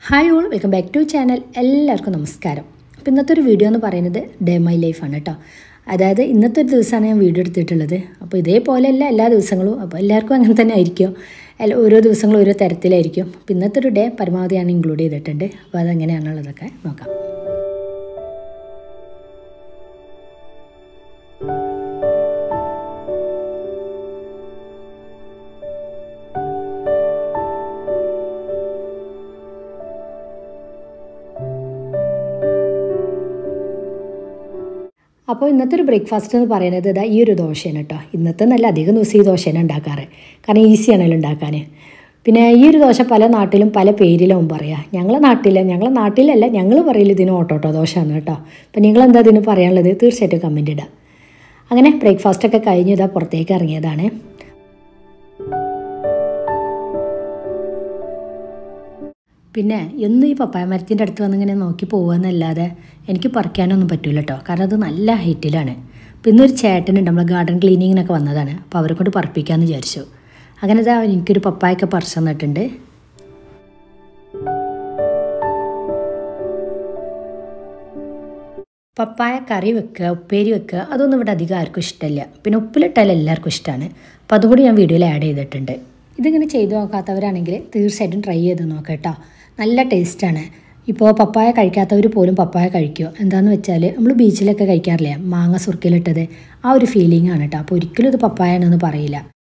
hi all welcome back to channel എല്ലാവർക്കും നമസ്കാരം അപ്പോൾ ഇന്നത്തെ ഒരു വീഡിയോ എന്ന് പറയുന്നത് ഡേ മൈ ലൈഫാണ് കേട്ടോ അതായത് ഇന്നത്തെ ഒരു ദിവസമാണ് ഞാൻ വീഡിയോ എടുത്തിട്ടുള്ളത് അപ്പോൾ ഇതേപോലെയല്ല എല്ലാ ദിവസങ്ങളും അപ്പോൾ എല്ലാവർക്കും അങ്ങനെ തന്നെ ആയിരിക്കും എല്ലാ ഓരോ ദിവസങ്ങളും ഓരോ തരത്തിലായിരിക്കും അപ്പോൾ ഇന്നത്തെ ഒരു ഡേ പരമാവധി ഞാൻ ഇൻക്ലൂഡ് ചെയ്തിട്ടുണ്ട് അപ്പോൾ അതെങ്ങനെയാണുള്ളതൊക്കെ നോക്കാം അപ്പോൾ ഇന്നത്തെ ഒരു ബ്രേക്ക്ഫാസ്റ്റ് എന്ന് പറയുന്നത് ഇതാ ഈ ഒരു ദോശയാണ് കേട്ടോ ഇന്നത്തെ നല്ല അധികം ദിവസം ഈ ദോശയാണ് ഉണ്ടാക്കാറ് കാരണം ഈസിയാണല്ലോ ഉണ്ടാക്കാൻ പിന്നെ ഈ ഒരു ദോശ പല നാട്ടിലും പല പേരിലും പറയാം ഞങ്ങളെ നാട്ടിൽ ഞങ്ങളെ നാട്ടിലല്ല ഞങ്ങൾ പറയില്ല ഇതിന് ഓട്ടോട്ടോ ദോശ എന്ന് കേട്ടോ അപ്പം നിങ്ങൾ എന്താ ഇതിന് പറയാനുള്ളത് തീർച്ചയായിട്ടും കമൻറ്റ് ഇടാം അങ്ങനെ ബ്രേക്ക്ഫാസ്റ്റൊക്കെ കഴിഞ്ഞ് ഇതാ പുറത്തേക്ക് ഇറങ്ങിയതാണ് പിന്നെ എന്നും ഈ പപ്പായ മരത്തിൻ്റെ അടുത്ത് വന്നിങ്ങനെ നോക്കി പോകുകയെന്നല്ലാതെ എനിക്ക് പറിക്കാനൊന്നും പറ്റില്ല കേട്ടോ കാരണം അത് നല്ല ഹൈറ്റിലാണ് അപ്പോൾ ഇന്നൊരു ചേട്ടനുണ്ട് നമ്മളെ ഗാർഡൻ ക്ലീനിങ്ങിനൊക്കെ വന്നതാണ് അപ്പോൾ അവരെ കൊണ്ട് പറപ്പിക്കാമെന്ന് വിചാരിച്ചു അങ്ങനെ ഇതാ എനിക്കൊരു പപ്പായൊക്കെ പറിച്ചു തന്നിട്ടുണ്ട് പപ്പായ കറി വെക്കുക ഉപ്പേരി വെക്കുക അതൊന്നും ഇവിടെ അധികം ആർക്കും ഇഷ്ടമല്ല പിന്നെ ഉപ്പിലിട്ടാൽ എല്ലാവർക്കും ഇഷ്ടമാണ് അപ്പോൾ അതും കൂടി ഞാൻ വീഡിയോയിൽ ആഡ് ചെയ്തിട്ടുണ്ട് ഇതിങ്ങനെ ചെയ്തു നോക്കാത്തവരാണെങ്കിൽ തീർച്ചയായിട്ടും ട്രൈ ചെയ്ത് നോക്കാം കേട്ടോ നല്ല ടേസ്റ്റാണ് ഇപ്പോൾ പപ്പായ കഴിക്കാത്തവർ പോലും പപ്പായ കഴിക്കും എന്താണെന്ന് വെച്ചാൽ നമ്മൾ ബീച്ചിലൊക്കെ കഴിക്കാറില്ലേ മാങ്ങ സുർക്കിലിട്ടത് ആ ഒരു ഫീലിംഗ് ആണ് കേട്ടോ അപ്പോൾ ഒരിക്കലും ഇത് പപ്പായാണെന്ന് പറയില്ല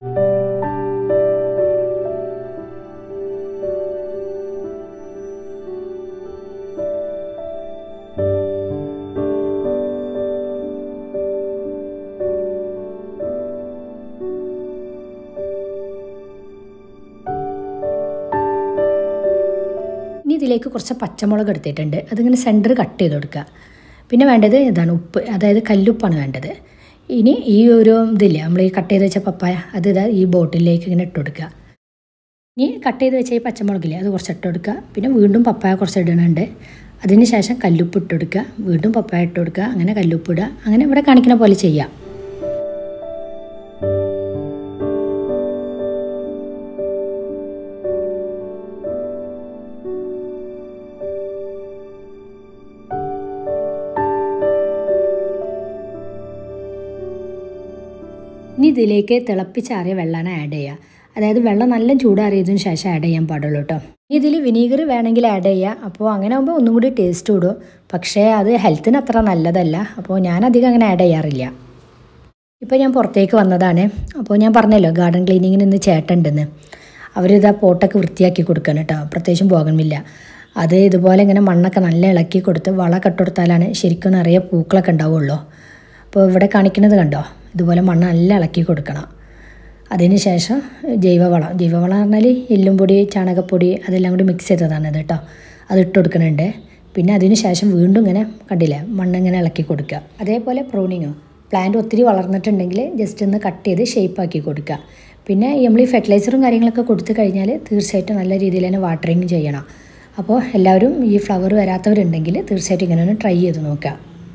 ഇനി ഇതിലേക്ക് കുറച്ച് പച്ചമുളക് എടുത്തിട്ടുണ്ട് അതിങ്ങനെ സെൻറ്റർ കട്ട് ചെയ്ത് കൊടുക്കുക പിന്നെ വേണ്ടത് ഇതാണ് ഉപ്പ് അതായത് കല്ലുപ്പാണ് വേണ്ടത് ഇനി ഈ ഒരു ഇതില്ലേ നമ്മൾ ഈ കട്ട് ചെയ്ത് വെച്ച പപ്പായ അത് ഇതാ ഈ ബോട്ടിലേക്ക് ഇങ്ങനെ ഇട്ട് കൊടുക്കുക ഇനി കട്ട് ചെയ്ത് വെച്ച ഈ പച്ചമുളകില്ലേ അത് കുറച്ച് ഇട്ട് കൊടുക്കുക പിന്നെ വീണ്ടും പപ്പായ കുറച്ച് ഇടണുണ്ട് അതിന് ശേഷം കല്ലുപ്പ് ഇട്ട് കൊടുക്കുക വീണ്ടും പപ്പായ ഇട്ട് കൊടുക്കുക അങ്ങനെ കല്ലുപ്പ് ഇടുക അങ്ങനെ ഇവിടെ കാണിക്കുന്ന പോലെ ചെയ്യാം ഇനി ഇതിലേക്ക് തിളപ്പിച്ചാറിയ വെള്ളമാണ് ആഡ് ചെയ്യുക അതായത് വെള്ളം നല്ല ചൂടാറിയതിനു ശേഷം ആഡ് ചെയ്യാൻ പാടുള്ളൂ കേട്ടോ ഇതിൽ വിനീഗർ വേണമെങ്കിൽ ആഡ് ചെയ്യുക അപ്പോൾ അങ്ങനെ ആകുമ്പോൾ ഒന്നും കൂടി ടേസ്റ്റ് കൂടും പക്ഷേ അത് ഹെൽത്തിന് അത്ര നല്ലതല്ല അപ്പോൾ ഞാൻ അധികം അങ്ങനെ ആഡ് ചെയ്യാറില്ല ഇപ്പോൾ ഞാൻ പുറത്തേക്ക് വന്നതാണ് അപ്പോൾ ഞാൻ പറഞ്ഞല്ലോ ഗാർഡൻ ക്ലീനിങ്ങിന് ഇന്ന് ചേട്ടനുണ്ടെന്ന് അവരിതാ പോട്ടൊക്കെ വൃത്തിയാക്കി കൊടുക്കണം കേട്ടോ പ്രത്യേകിച്ചും പോകണമില്ല അത് ഇതുപോലെ ഇങ്ങനെ മണ്ണൊക്കെ നല്ല ഇളക്കി കൊടുത്ത് വള കട്ടുകൊടുത്താലാണ് ശരിക്കും നിറയെ പൂക്കളൊക്കെ ഉണ്ടാവുള്ളൂ അപ്പോൾ ഇവിടെ കാണിക്കുന്നത് കണ്ടോ ഇതുപോലെ മണ്ണ് നല്ല ഇളക്കി കൊടുക്കണം അതിന് ശേഷം ജൈവവളം ജൈവവളം പറഞ്ഞാൽ എല്ലും പൊടി ചാണകപ്പൊടി അതെല്ലാം കൂടി മിക്സ് ചെയ്തതാണ് ഇത് കേട്ടോ അത് ഇട്ട് കൊടുക്കുന്നുണ്ട് പിന്നെ അതിന് ശേഷം വീണ്ടും ഇങ്ങനെ കണ്ടില്ലേ മണ്ണ് ഇങ്ങനെ ഇളക്കി കൊടുക്കുക അതേപോലെ പ്രൂണിങ്ങോ പ്ലാന്റ് ഒത്തിരി വളർന്നിട്ടുണ്ടെങ്കിൽ ജസ്റ്റ് ഒന്ന് കട്ട് ചെയ്ത് ഷേപ്പാക്കി കൊടുക്കുക പിന്നെ നമ്മൾ ഈ ഫെർട്ടിലൈസറും കാര്യങ്ങളൊക്കെ കൊടുത്തു കഴിഞ്ഞാൽ തീർച്ചയായിട്ടും നല്ല രീതിയിൽ തന്നെ വാട്ടറിങ് ചെയ്യണം അപ്പോൾ എല്ലാവരും ഈ ഫ്ലവർ വരാത്തവരുണ്ടെങ്കിൽ തീർച്ചയായിട്ടും ഇങ്ങനെ ഒന്ന് ട്രൈ ചെയ്ത് നോക്കുക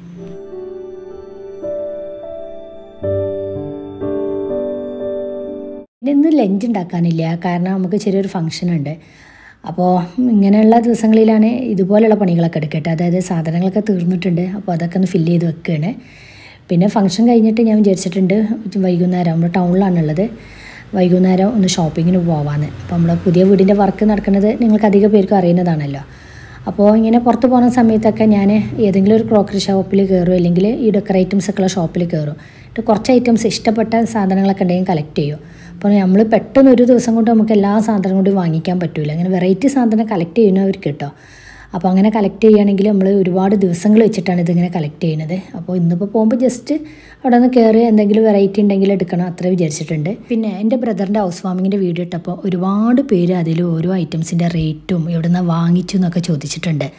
ഇന്ന് ലഞ്ച് ഉണ്ടാക്കാനില്ല കാരണം നമുക്ക് ചെറിയൊരു ഫംഗ്ഷൻ ഉണ്ട് അപ്പോൾ ഇങ്ങനെയുള്ള ദിവസങ്ങളിലാണ് ഇതുപോലെയുള്ള പണികളൊക്കെ എടുക്കട്ടെ അതായത് സാധനങ്ങളൊക്കെ തീർന്നിട്ടുണ്ട് അപ്പോൾ അതൊക്കെ ഒന്ന് ഫില്ല് ചെയ്ത് വെക്കുകയാണ് പിന്നെ ഫംഗ്ഷൻ കഴിഞ്ഞിട്ട് ഞാൻ വിചാരിച്ചിട്ടുണ്ട് വൈകുന്നേരം നമ്മൾ ടൗണിലാണുള്ളത് വൈകുന്നേരം ഒന്ന് ഷോപ്പിങ്ങിന് പോവാന്ന് അപ്പോൾ നമ്മുടെ പുതിയ വീടിൻ്റെ വർക്ക് നടക്കുന്നത് നിങ്ങൾക്ക് അധികം പേർക്കും അറിയുന്നതാണല്ലോ അപ്പോൾ ഇങ്ങനെ പുറത്ത് പോകുന്ന സമയത്തൊക്കെ ഞാൻ ഏതെങ്കിലും ഒരു ക്രോക്കറി ഷോപ്പിൽ കയറും അല്ലെങ്കിൽ ഈ ഡെക്കർ ഐറ്റംസ് ഒക്കെ ഉള്ള ഷോപ്പിൽ കയറും എന്നിട്ട് കുറച്ച് ഐറ്റംസ് ഇഷ്ടപ്പെട്ട സാധനങ്ങളൊക്കെ ഉണ്ടെങ്കിൽ കളക്ട് ചെയ്യും അപ്പോൾ നമ്മൾ പെട്ടെന്ന് ഒരു ദിവസം കൊണ്ട് നമുക്ക് എല്ലാ സാധനവും കൂടി വാങ്ങിക്കാൻ പറ്റില്ല അങ്ങനെ വെറൈറ്റി സാധനം കളക്ട് ചെയ്യുന്നവർക്ക് കേട്ടോ അപ്പോൾ അങ്ങനെ കളക്ട് ചെയ്യുകയാണെങ്കിൽ നമ്മൾ ഒരുപാട് ദിവസങ്ങൾ വെച്ചിട്ടാണ് ഇതിങ്ങനെ കളക്ട് ചെയ്യുന്നത് അപ്പോൾ ഇന്നിപ്പോൾ പോകുമ്പോൾ ജസ്റ്റ് അവിടെ നിന്ന് കയറി എന്തെങ്കിലും വെറൈറ്റി ഉണ്ടെങ്കിൽ എടുക്കണം അത്ര വിചാരിച്ചിട്ടുണ്ട് പിന്നെ എൻ്റെ ബ്രദറിൻ്റെ ഹൗസ് വാമിങ്ങിൻ്റെ വീഡിയോ ഇട്ടപ്പോൾ ഒരുപാട് പേര് അതിൽ ഓരോ ഐറ്റംസിൻ്റെ റേറ്റും എവിടെ നിന്ന് വാങ്ങിച്ചു എന്നൊക്കെ ചോദിച്ചിട്ടുണ്ട് അപ്പോൾ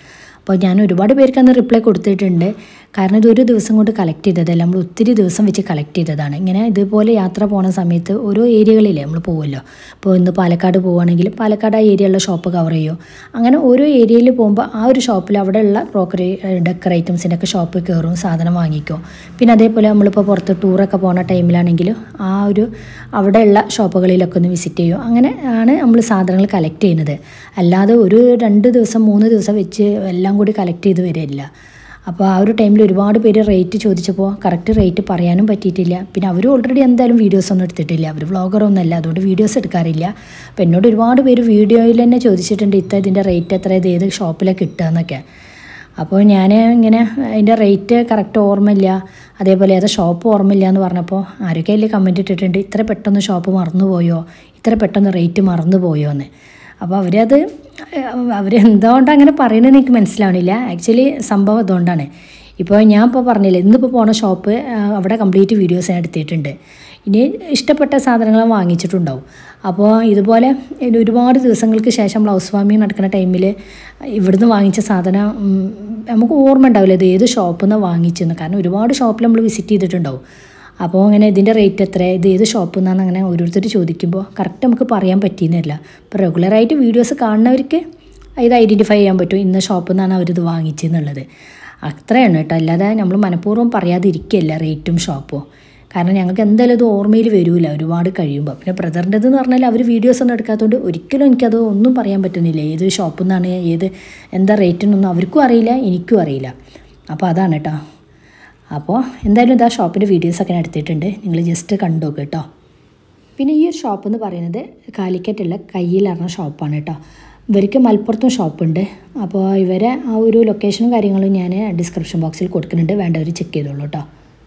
അപ്പോൾ ഞാൻ ഒരുപാട് പേർക്ക് അന്ന് റിപ്ലൈ കൊടുത്തിട്ടുണ്ട് കാരണം ഇത് ഒരു ദിവസം കൊണ്ട് കളക്ട് ചെയ്തതല്ല നമ്മൾ ഒത്തിരി ദിവസം വെച്ച് കളക്ട് ചെയ്തതാണ് ഇങ്ങനെ ഇതുപോലെ യാത്ര പോണ സമയത്ത് ഓരോ ഏരിയകളിലേ നമ്മൾ പോകുമല്ലോ അപ്പോൾ ഇന്ന് പാലക്കാട് പോവുകയാണെങ്കിൽ പാലക്കാട് ആ ഏരിയയിലുള്ള ഷോപ്പ് കവർ ചെയ്യുമോ അങ്ങനെ ഓരോ ഏരിയയിൽ പോകുമ്പോൾ ആ ഒരു ഷോപ്പിൽ അവിടെയുള്ള ക്രോക്കറി ഡെക്കർ ഐറ്റംസിൻ്റെ ഒക്കെ ഷോപ്പിൽ കയറും സാധനം വാങ്ങിക്കും പിന്നെ അതേപോലെ നമ്മളിപ്പോൾ പുറത്ത് ടൂറൊക്കെ പോകുന്ന ടൈമിലാണെങ്കിൽ ആ ഒരു അവിടെയുള്ള ഷോപ്പുകളിലൊക്കെ ഒന്ന് വിസിറ്റ് ചെയ്യും അങ്ങനെ ആണ് നമ്മൾ സാധനങ്ങൾ കളക്ട് ചെയ്യുന്നത് അല്ലാതെ ഒരു രണ്ട് ദിവസം മൂന്ന് ദിവസം വെച്ച് എല്ലാം കൂടി കളക്ട് ചെയ്ത് വരില്ല അപ്പോൾ ആ ഒരു ടൈമിൽ ഒരുപാട് പേര് റേറ്റ് ചോദിച്ചപ്പോൾ കറക്റ്റ് റേറ്റ് പറയാനും പറ്റിയിട്ടില്ല പിന്നെ അവർ ഓൾറെഡി എന്തായാലും വീഡിയോസ് ഒന്നും എടുത്തിട്ടില്ല അവർ വ്ളോഗറൊന്നുമല്ല അതുകൊണ്ട് വീഡിയോസ് എടുക്കാറില്ല അപ്പോൾ എന്നോട് ഒരുപാട് പേര് വീഡിയോയിൽ തന്നെ ചോദിച്ചിട്ടുണ്ട് ഇത്ര ഇതിൻ്റെ റേറ്റ് എത്ര ഇത് ഏത് ഷോപ്പിലാണ് കിട്ടുക എന്നൊക്കെ അപ്പോൾ ഞാൻ ഇങ്ങനെ അതിൻ്റെ റേറ്റ് കറക്റ്റ് ഓർമ്മയില്ല അതേപോലെ ഏതാ ഷോപ്പ് ഓർമ്മയില്ല എന്ന് പറഞ്ഞപ്പോൾ ആരൊക്കെ അതിൽ കമൻറ്റ് ഇട്ടിട്ടുണ്ട് ഇത്ര പെട്ടെന്ന് ഷോപ്പ് മറന്നുപോയോ ഇത്ര പെട്ടെന്ന് റേറ്റ് മറന്നുപോയോ എന്ന് അപ്പോൾ അവരത് അവരെന്തുകൊണ്ട് അങ്ങനെ പറയണമെന്ന് എനിക്ക് മനസ്സിലാവണില്ല ആക്ച്വലി സംഭവം അതുകൊണ്ടാണ് ഇപ്പോൾ ഞാൻ ഇപ്പോൾ പറഞ്ഞില്ലേ ഇന്നിപ്പോൾ പോണ ഷോപ്പ് അവിടെ കംപ്ലീറ്റ് വീഡിയോസ് ഞാൻ എടുത്തിട്ടുണ്ട് ഇനി ഇഷ്ടപ്പെട്ട സാധനങ്ങൾ വാങ്ങിച്ചിട്ടുണ്ടാവും അപ്പോൾ ഇതുപോലെ ഇനി ഒരുപാട് ദിവസങ്ങൾക്ക് ശേഷം നമ്മൾ ഹൗസ് വാമിങ് നടക്കുന്ന ടൈമിൽ ഇവിടുന്ന് വാങ്ങിച്ച സാധനം ഉം, നമുക്ക് ഓർമ്മ ഉണ്ടാവില്ല ഇത് ഏത് ഷോപ്പിൽ നിന്ന് വാങ്ങിച്ചെന്ന് കാരണം ഒരുപാട് ഷോപ്പിൽ നമ്മൾ വിസിറ്റ് ചെയ്തിട്ടുണ്ടാവും അപ്പോൾ അങ്ങനെ ഇതിൻ്റെ റേറ്റ് എത്ര ഇത് ഏത് ഷോപ്പിൽ നിന്നാണ് അങ്ങനെ ഓരോരുത്തർ ചോദിക്കുമ്പോൾ കറക്റ്റ് നമുക്ക് പറയാൻ പറ്റിയെന്നില്ല ഇപ്പോൾ റെഗുലറായിട്ട് വീഡിയോസ് കാണുന്നവർക്ക് ഇത് ഐഡൻറ്റിഫൈ ചെയ്യാൻ പറ്റും ഇന്ന ഷോപ്പിൽ നിന്നാണ് അവരിത് വാങ്ങിച്ചെന്നുള്ളത് അത്രയാണ് കേട്ടോ അല്ലാതെ നമ്മൾ മനഃപൂർവ്വം പറയാതിരിക്കുകയല്ല റേറ്റും ഷോപ്പും കാരണം ഞങ്ങൾക്ക് എന്തായാലും ഇത് ഓർമ്മയിൽ വരില്ല ഒരുപാട് കഴിയുമ്പോൾ പിന്നെ ബ്രദറിൻ്റെത് എന്ന് പറഞ്ഞാൽ അവർ വീഡിയോസ് ഒന്നും എടുക്കാത്തതുകൊണ്ട് ഒരിക്കലും എനിക്കത് ഒന്നും പറയാൻ പറ്റുന്നില്ല ഏത് ഷോപ്പിൽ നിന്നാണ് ഏത് എന്താ റേറ്റിനൊന്നും അവർക്കും അറിയില്ല എനിക്കും അറിയില്ല അപ്പോൾ അതാണ് കേട്ടോ അപ്പോൾ എന്തായാലും ഇതാ ഷോപ്പിൻ്റെ വീഡിയോസൊക്കെ ഞാൻ എടുത്തിട്ടുണ്ട് നിങ്ങൾ ജസ്റ്റ് കണ്ടു നോക്ക് കേട്ടോ പിന്നെ ഈ ഒരു ഷോപ്പ് എന്ന് പറയുന്നത് കാലിക്കറ്റുള്ള കയ്യിലറിഞ്ഞ ഷോപ്പാണ് കേട്ടോ ഇവർക്ക് മലപ്പുറത്തും ഷോപ്പുണ്ട് അപ്പോൾ ഇവരെ ആ ഒരു ലൊക്കേഷനും കാര്യങ്ങളും ഞാൻ ഡിസ്ക്രിപ്ഷൻ ബോക്സിൽ കൊടുക്കുന്നുണ്ട് വേണ്ടവർ ചെക്ക് ചെയ്തോളൂ കേട്ടോ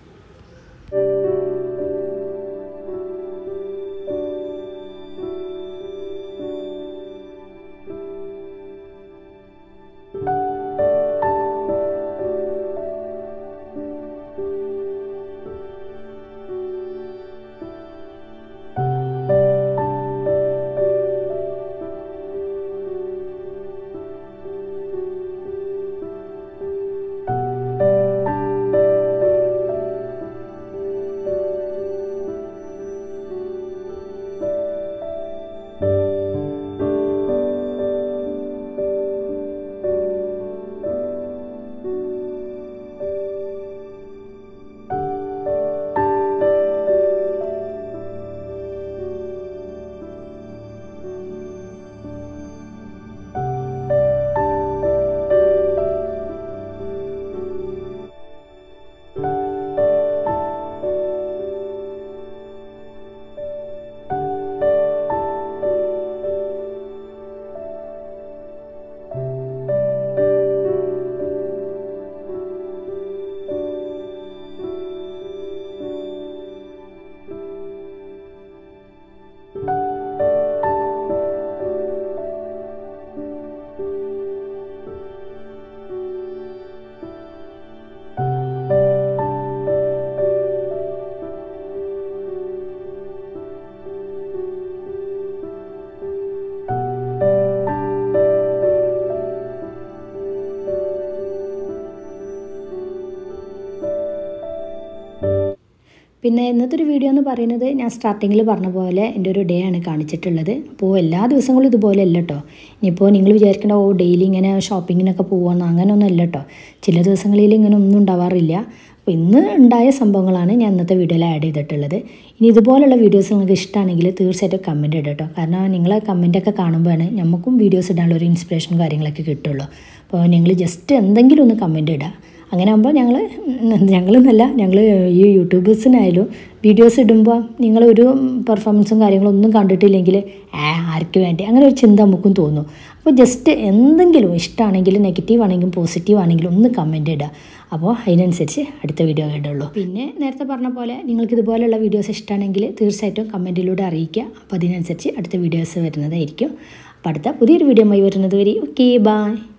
പിന്നെ ഇന്നത്തെ ഒരു വീഡിയോ എന്ന് പറയുന്നത് ഞാൻ സ്റ്റാർട്ടിങ്ങിൽ പറഞ്ഞ പോലെ എൻ്റെ ഒരു ഡേ ആണ് കാണിച്ചിട്ടുള്ളത് അപ്പോൾ എല്ലാ ദിവസങ്ങളും ഇതുപോലെ അല്ല കേട്ടോ ഇനിയിപ്പോൾ നിങ്ങൾ വിചാരിക്കേണ്ട ഓ ഡെയിലി ഇങ്ങനെ ഷോപ്പിങ്ങിനൊക്കെ പോകുമെന്ന് അങ്ങനെയൊന്നും അല്ല കേട്ടോ ചില ദിവസങ്ങളിൽ ഇങ്ങനെ ഒന്നും ഉണ്ടാവാറില്ല അപ്പോൾ ഇന്ന് ഉണ്ടായ സംഭവങ്ങളാണ് ഞാൻ ഇന്നത്തെ വീഡിയോയിൽ ആഡ് ചെയ്തിട്ടുള്ളത് ഇനി ഇതുപോലുള്ള വീഡിയോസ് നിങ്ങൾക്ക് ഇഷ്ടമാണെങ്കിൽ തീർച്ചയായിട്ടും കമൻറ്റ് ഇടുക കേട്ടോ കാരണം നിങ്ങളെ കമൻറ്റൊക്കെ കാണുമ്പോഴാണ് നമുക്കും വീഡിയോസ് ഇടാനുള്ള ഒരു ഇൻസ്പിറേഷൻ കാര്യങ്ങളൊക്കെ കിട്ടുള്ളൂ അപ്പോൾ നിങ്ങൾ ജസ്റ്റ് എന്തെങ്കിലും ഒന്ന് കമൻറ്റ് ഇടുക അങ്ങനെ ആകുമ്പോൾ ഞങ്ങൾ ഞങ്ങളെന്നല്ല ഞങ്ങൾ ഈ യൂട്യൂബേഴ്സിനായാലും വീഡിയോസ് ഇടുമ്പോൾ നിങ്ങളൊരു പെർഫോമൻസും കാര്യങ്ങളും ഒന്നും കണ്ടിട്ടില്ലെങ്കിൽ ആ ആർക്ക് വേണ്ടി അങ്ങനെ ഒരു ചിന്ത നമുക്കും തോന്നും അപ്പോൾ ജസ്റ്റ് എന്തെങ്കിലും ഇഷ്ടമാണെങ്കിലും നെഗറ്റീവ് ആണെങ്കിലും പോസിറ്റീവ് ആണെങ്കിലും ഒന്ന് കമൻറ്റ് ഇടുക അപ്പോൾ അതിനനുസരിച്ച് അടുത്ത വീഡിയോ ഇടുള്ളൂ പിന്നെ നേരത്തെ പറഞ്ഞ പോലെ നിങ്ങൾക്ക് ഇതുപോലെയുള്ള വീഡിയോസ് ഇഷ്ടമാണെങ്കിൽ തീർച്ചയായിട്ടും കമൻറ്റിലൂടെ അറിയിക്കുക അപ്പോൾ അതിനനുസരിച്ച് അടുത്ത വീഡിയോസ് വരുന്നതായിരിക്കും അപ്പോൾ അടുത്ത പുതിയൊരു വീഡിയോ ആയി വരുന്നത് വരെ ഓക്കെ ബായ്